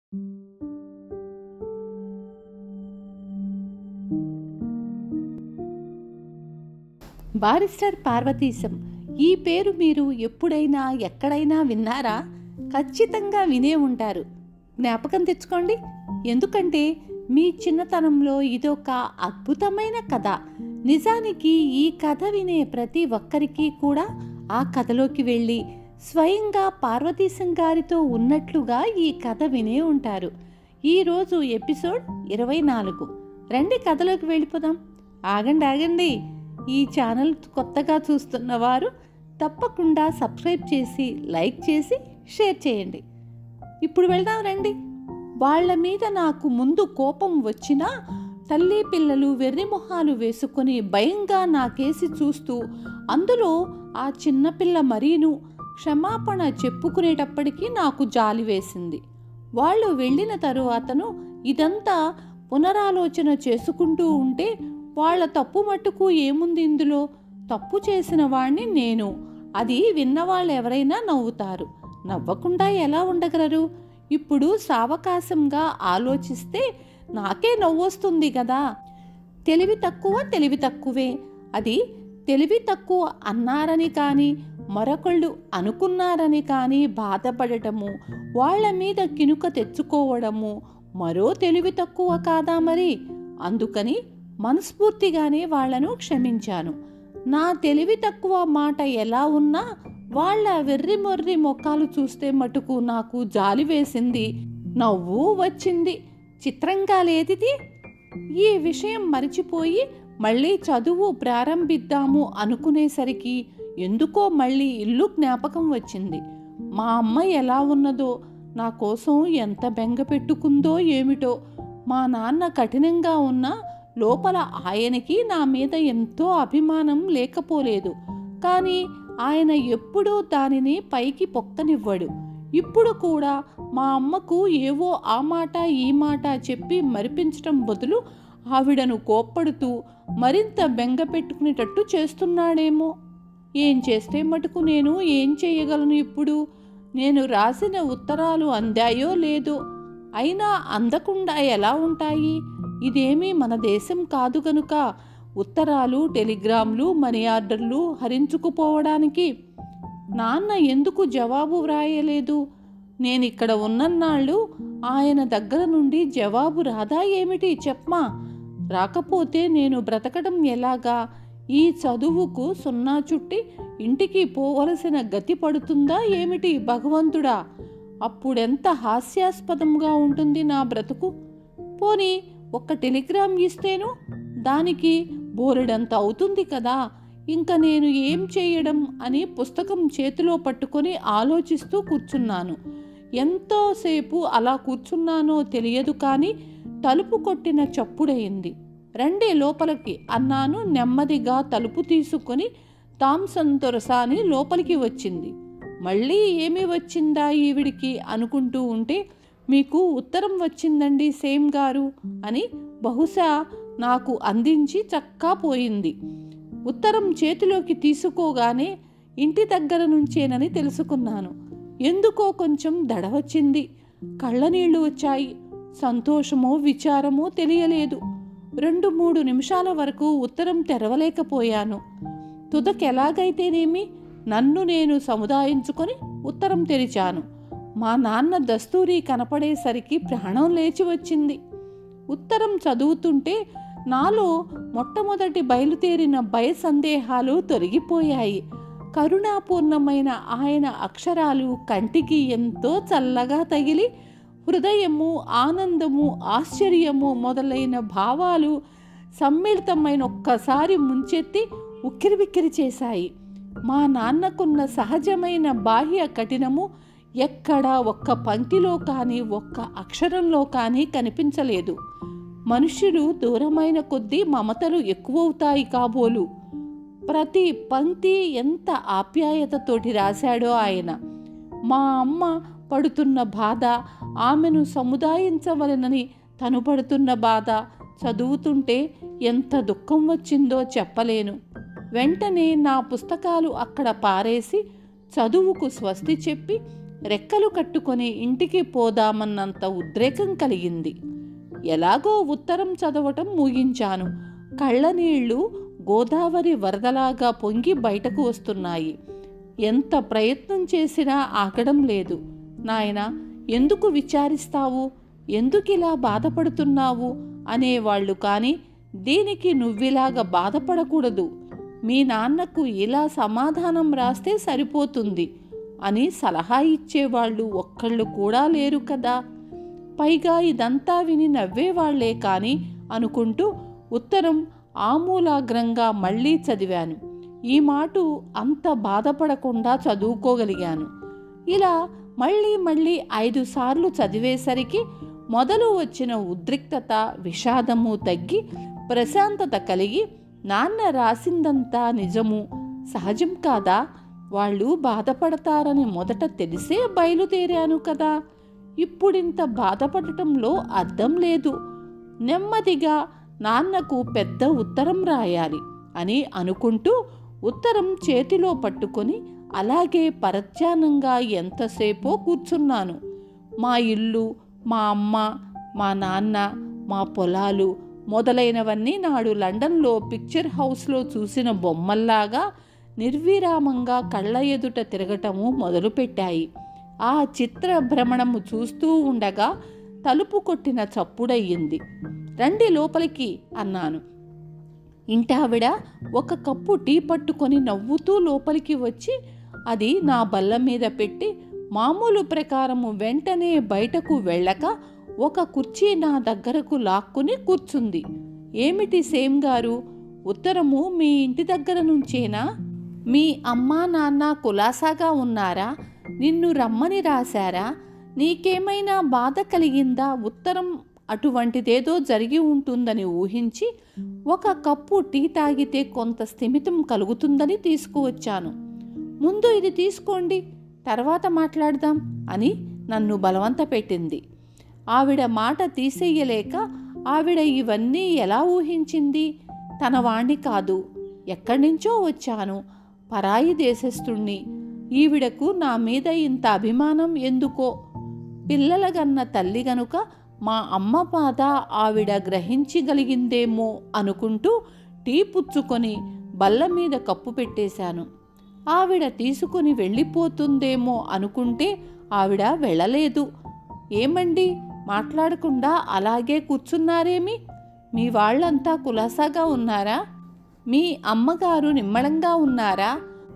barrister Parvateesam ఈ పేరు మీరు ఎప్పుడైనా ఎక్కడైనా విన్నారా ఖచ్చితంగా వినే ఉంటారు జ్ఞాపకం తెచ్చుకోండి ఎందుకంటే మీ చిన్నతనంలో ఇదొక అద్భుతమైన కథ నిజానికి ఈ కథ వినే ప్రతి ఒక్కరికి కూడా ఆ కథలోకి వెళ్ళి స్వయంగా పార్వతీశం గారితో ఉన్నట్లుగా ఈ కథ వినే ఉంటారు ఈరోజు ఎపిసోడ్ ఇరవై నాలుగు రండి కథలోకి వెళ్ళిపోదాం ఆగండి ఆగండి ఈ ఛానల్ కొత్తగా చూస్తున్న వారు తప్పకుండా సబ్స్క్రైబ్ చేసి లైక్ చేసి షేర్ చేయండి ఇప్పుడు వెళ్దాం రండి వాళ్ళ మీద నాకు ముందు కోపం వచ్చినా తల్లి పిల్లలు వెర్రి మొహాలు వేసుకొని భయంగా నాకేసి చూస్తూ అందులో ఆ చిన్నపిల్ల మరీను క్షమాపణ చెప్పుకునేటప్పటికీ నాకు జాలి వేసింది వాళ్ళు వెళ్ళిన తరువాతను ఇదంతా పునరాలోచన చేసుకుంటూ ఉంటే వాళ్ళ తప్పు మట్టుకు ఏముంది ఇందులో తప్పు చేసిన వాణ్ణి నేను అది విన్నవాళ్ళు ఎవరైనా నవ్వుతారు నవ్వకుండా ఎలా ఉండగలరు ఇప్పుడు సావకాశంగా ఆలోచిస్తే నాకే నవ్వొస్తుంది కదా తెలివి తక్కువ తెలివి తక్కువే అది తెలివి తక్కువ అన్నారని కానీ మరొకళ్ళు అనుకున్నారని కానీ బాధపడటము వాళ్ళ మీద కినుక తెచ్చుకోవడము మరో తెలివి తక్కువ కాదా మరి అందుకని మనస్ఫూర్తిగానే వాళ్లను క్షమించాను నా తెలివి తక్కువ మాట ఎలా ఉన్నా వాళ్ళ వెర్రి మొర్రి మొక్కాలు చూస్తే మటుకు నాకు జాలి వేసింది నవ్వు వచ్చింది చిత్రంగా లేదిది ఈ విషయం మరిచిపోయి మళ్ళీ చదువు ప్రారంభిద్దాము అనుకునేసరికి ఎందుకో మళ్ళీ ఇల్లు జ్ఞాపకం వచ్చింది మా అమ్మ ఎలా ఉన్నదో నా కోసం ఎంత బెంగ పెట్టుకుందో ఏమిటో మా నాన్న కఠినంగా ఉన్నా లోపల ఆయనకి నా మీద ఎంతో అభిమానం లేకపోలేదు కానీ ఆయన ఎప్పుడూ దానిని పైకి పొక్కనివ్వడు ఇప్పుడు కూడా మా అమ్మకు ఏవో ఆ మాట ఈ మాట చెప్పి మరిపించటం బదులు ఆవిడను కోప్పడుతూ మరింత బెంగ పెట్టుకునేటట్టు చేస్తున్నాడేమో ఏం చేస్తే మటుకు నేను ఏం చేయగలను ఇప్పుడు నేను రాసిన ఉత్తరాలు అందాయో లేదో అయినా అందకుండా ఎలా ఉంటాయి ఇదేమీ మన దేశం కాదు గనుక ఉత్తరాలు టెలిగ్రామ్లు మనీ ఆర్డర్లు హరించుకుపోవడానికి నాన్న ఎందుకు జవాబు వ్రాయలేదు నేను ఇక్కడ ఉన్నన్నాళ్ళు ఆయన దగ్గర నుండి జవాబు రాదా ఏమిటి చెప్పమా రాకపోతే నేను బ్రతకడం ఎలాగా ఈ చదువుకు సున్నా చుట్టి ఇంటికి పోవలసిన గతి పడుతుందా ఏమిటి భగవంతుడా అప్పుడెంత హాస్యాస్పదంగా ఉంటుంది నా బ్రతుకు పోనీ ఒక్క టెలిగ్రామ్ ఇస్తేను దానికి బోలెడంత అవుతుంది కదా ఇంకా నేను ఏం చేయడం అని పుస్తకం చేతిలో పట్టుకొని ఆలోచిస్తూ కూర్చున్నాను ఎంతోసేపు అలా కూర్చున్నానో తెలియదు కానీ తలుపు కొట్టిన చప్పుడయింది రండి లోపలికి అన్నాను నెమ్మదిగా తలుపు తీసుకొని థామ్సన్ తొరసాని లోపలికి వచ్చింది మళ్ళీ ఏమి వచ్చిందా ఈవిడికి అనుకుంటూ ఉంటే మీకు ఉత్తరం వచ్చిందండి సేమ్ గారు అని బహుశా నాకు అందించి చక్కా పోయింది ఉత్తరం చేతిలోకి తీసుకోగానే ఇంటి దగ్గర నుంచేనని తెలుసుకున్నాను ఎందుకో కొంచెం దడ వచ్చింది కళ్ళనీళ్లు వచ్చాయి సంతోషమో విచారమో తెలియలేదు రెండు మూడు నిమిషాల వరకు ఉత్తరం తెరవలేకపోయాను తుదకెలాగైతేనేమి నన్ను నేను సముదాయించుకొని ఉత్తరం తెరిచాను మా నాన్న దస్తూరి కనపడేసరికి ప్రాణం లేచి వచ్చింది ఉత్తరం చదువుతుంటే నాలో మొట్టమొదటి బయలుదేరిన భయ సందేహాలు తొలగిపోయాయి కరుణాపూర్ణమైన ఆయన అక్షరాలు కంటికి ఎంతో చల్లగా తగిలి హృదయము ఆనందము ఆశ్చర్యము మొదలైన భావాలు సమ్మిళితమైన ఒక్కసారి ముంచెత్తి ఉక్కిరిబిక్కిరి చేశాయి మా నాన్నకున్న సహజమైన బాహ్య కఠినము ఎక్కడా ఒక్క పంక్తిలో కానీ ఒక్క అక్షరంలో కానీ కనిపించలేదు మనుష్యులు దూరమైన కొద్దీ మమతలు ఎక్కువవుతాయి కాబోలు ప్రతి పంక్తి ఎంత ఆప్యాయతతోటి రాశాడో ఆయన మా అమ్మ పడుతున్న బాధ ఆమెను సముదాయించవలనని తను పడుతున్న బాధ చదువుతుంటే ఎంత దుఃఖం వచ్చిందో చెప్పలేను వెంటనే నా పుస్తకాలు అక్కడ పారేసి చదువుకు స్వస్తి చెప్పి రెక్కలు కట్టుకొని ఇంటికి పోదామన్నంత ఉద్రేకం కలిగింది ఎలాగో ఉత్తరం చదవటం ముగించాను కళ్ళనీళ్లు గోదావరి వరదలాగా పొంగి బయటకు వస్తున్నాయి ఎంత ప్రయత్నం చేసినా ఆగడం లేదు నాయనా ఎందుకు విచారిస్తావు ఎందుకిలా బాధపడుతున్నావు అనేవాళ్ళు కానీ దీనికి నువ్విలాగా బాధపడకూడదు మీ నాన్నకు ఇలా సమాధానం రాస్తే సరిపోతుంది అని సలహా ఇచ్చేవాళ్ళు ఒక్కళ్ళు కూడా లేరు కదా పైగా ఇదంతా విని నవ్వేవాళ్లే కాని అనుకుంటూ ఉత్తరం ఆమూలాగ్రంగా మళ్ళీ చదివాను ఈ మాట అంత బాధపడకుండా చదువుకోగలిగాను ఇలా మళ్ళీ మళ్ళీ ఐదు సార్లు చదివేసరికి మొదలు వచ్చిన ఉద్రిక్తత విషాదము తగ్గి ప్రశాంతత కలిగి నాన్న రాసిందంతా నిజము సహజం కాదా వాళ్ళు బాధపడతారని మొదట తెలిసే బయలుదేరాను కదా ఇప్పుడింత బాధపడటంలో అర్థం లేదు నెమ్మదిగా నాన్నకు పెద్ద ఉత్తరం రాయాలి అని అనుకుంటూ ఉత్తరం చేతిలో పట్టుకొని అలాగే పరధ్యానంగా ఎంతసేపో కూర్చున్నాను మా ఇల్లు మా అమ్మ మా నాన్న మా పొలాలు మొదలైనవన్నీ నాడు లండన్లో పిక్చర్ హౌస్లో చూసిన బొమ్మల్లాగా నిర్విరామంగా కళ్ళ ఎదుట తిరగటము మొదలుపెట్టాయి ఆ చిత్ర భ్రమణము చూస్తూ ఉండగా తలుపు కొట్టిన చప్పుడయ్యింది రండి లోపలికి అన్నాను ఇంటావిడ ఒక కప్పు టీ పట్టుకొని నవ్వుతూ లోపలికి వచ్చి అది నా బల్ల మీద పెట్టి మామూలు ప్రకారము వెంటనే బయటకు వెళ్ళక ఒక కుర్చీ నా దగ్గరకు లాక్కుని కూర్చుంది ఏమిటి సేమ్ గారు ఉత్తరము మీ ఇంటి దగ్గర నుంచేనా మీ అమ్మా నాన్న కులాసాగా ఉన్నారా నిన్ను రమ్మని రాశారా నీకేమైనా బాధ కలిగిందా ఉత్తరం అటువంటిదేదో జరిగి ఉంటుందని ఊహించి ఒక కప్పు టీ తాగితే కొంత స్థిమితం కలుగుతుందని తీసుకువచ్చాను ముందు ఇది తీసుకోండి తర్వాత మాట్లాడదాం అని నన్ను బలవంత పెట్టింది ఆవిడ మాట తీసేయలేక ఆవిడ ఇవన్నీ ఎలా ఊహించింది తన వాణ్ణి కాదు ఎక్కడి నుంచో వచ్చాను పరాయి దేశస్థుణ్ణి ఈవిడకు నా మీద ఇంత అభిమానం ఎందుకో పిల్లలగన్న తల్లి గనుక మా అమ్మ బాధ ఆవిడ గ్రహించగలిగిందేమో అనుకుంటూ టీ పుచ్చుకొని బల్ల మీద కప్పు పెట్టేశాను ఆవిడ తీసుకుని వెళ్ళిపోతుందేమో అనుకుంటే ఆవిడ వెళ్ళలేదు ఏమండి మాట్లాడకుండా అలాగే కూర్చున్నారేమి మీ వాళ్ళంతా కులాసాగా ఉన్నారా మీ అమ్మగారు నిమ్మళంగా ఉన్నారా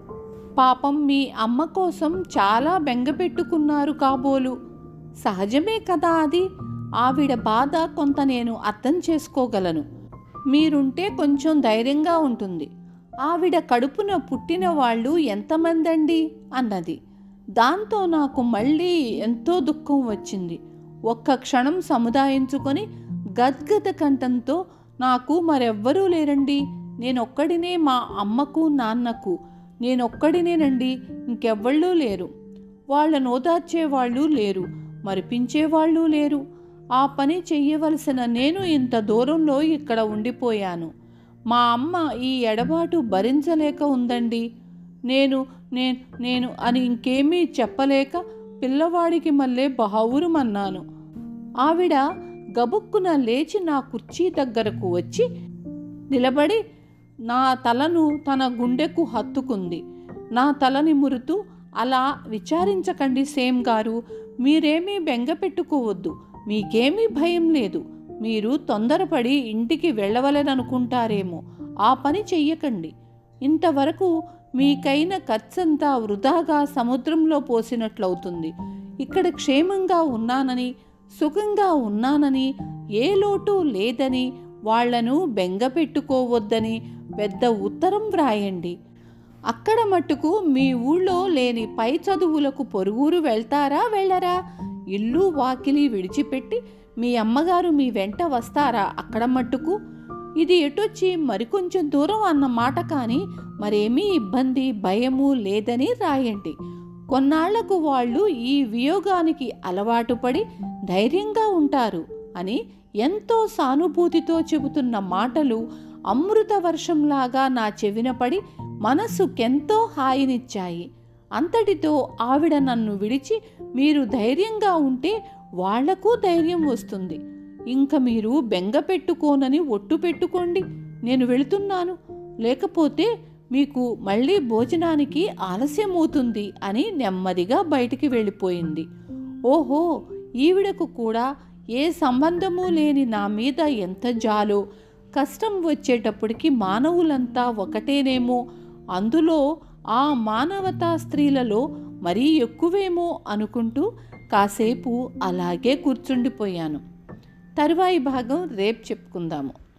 పాపం మీ అమ్మ కోసం చాలా బెంగపెట్టుకున్నారు కాబోలు సహజమే కదా అది ఆవిడ బాధ కొంత నేను అర్థం చేసుకోగలను మీరుంటే కొంచెం ధైర్యంగా ఉంటుంది ఆవిడ కడుపున పుట్టిన వాళ్ళు ఎంతమందండి అన్నది దాంతో నాకు మళ్ళీ ఎంతో దుఃఖం వచ్చింది ఒక్క క్షణం సముదాయించుకొని గద్గద కంఠంతో నాకు మరెవ్వరూ లేరండి నేనొక్కడినే మా అమ్మకు నాన్నకు నేనొక్కడినేనండి ఇంకెవ్వళ్ళూ లేరు వాళ్ళను ఓదార్చేవాళ్ళు లేరు మరిపించేవాళ్ళు లేరు ఆ పని చెయ్యవలసిన నేను ఇంత దూరంలో ఇక్కడ ఉండిపోయాను మా అమ్మ ఈ ఎడబాటు భరించలేక ఉందండి నేను నేను నేను అని ఇంకేమీ చెప్పలేక పిల్లవాడికి మళ్ళీ బహురుమన్నాను ఆవిడ గబుక్కున లేచి నా కుర్చీ దగ్గరకు వచ్చి నిలబడి నా తలను తన గుండెకు హత్తుకుంది నా తలని మురుతూ అలా విచారించకండి సేమ్ గారు మీరేమీ బెంగ పెట్టుకోవద్దు మీకేమీ భయం లేదు మీరు తొందరపడి ఇంటికి వెళ్ళవలెననుకుంటారేమో ఆ పని చెయ్యకండి ఇంతవరకు మీకైన ఖర్చంతా వృధాగా సముద్రంలో పోసినట్లవుతుంది ఇక్కడ క్షేమంగా ఉన్నానని సుఖంగా ఉన్నానని ఏ లోటు లేదని వాళ్లను బెంగ పెట్టుకోవద్దని పెద్ద ఉత్తరం వ్రాయండి అక్కడ మట్టుకు మీ ఊళ్ళో లేని పై చదువులకు పొరుగురు వెళ్తారా వెళ్ళరా ఇల్లు వాకిలి విడిచిపెట్టి మీ అమ్మగారు మీ వెంట వస్తారా అక్కడ మట్టుకు ఇది ఎటొచ్చి మరికొంచెం దూరం అన్న మాట కానీ మరేమీ ఇబ్బంది భయము లేదని రాయండి కొన్నాళ్లకు వాళ్ళు ఈ వియోగానికి అలవాటు పడి ధైర్యంగా ఉంటారు అని ఎంతో సానుభూతితో చెబుతున్న మాటలు అమృత వర్షంలాగా నా చెవిన పడి మనసుకెంతో హాయినిచ్చాయి అంతటితో ఆవిడ నన్ను విడిచి మీరు ధైర్యంగా ఉంటే వాళ్లకు ధైర్యం వస్తుంది ఇంక మీరు బెంగ పెట్టుకోనని ఒట్టు పెట్టుకోండి నేను వెళుతున్నాను లేకపోతే మీకు మళ్ళీ భోజనానికి ఆలస్యం అవుతుంది అని నెమ్మదిగా బయటికి వెళ్ళిపోయింది ఓహో ఈవిడకు కూడా ఏ సంబంధము లేని నా మీద ఎంత జాలో కష్టం వచ్చేటప్పటికి మానవులంతా ఒకటేనేమో అందులో ఆ మానవతా స్త్రీలలో మరీ ఎక్కువేమో అనుకుంటూ కాసేపు అలాగే కూర్చుండిపోయాను తరువాయి భాగం రేపు చెప్పుకుందాము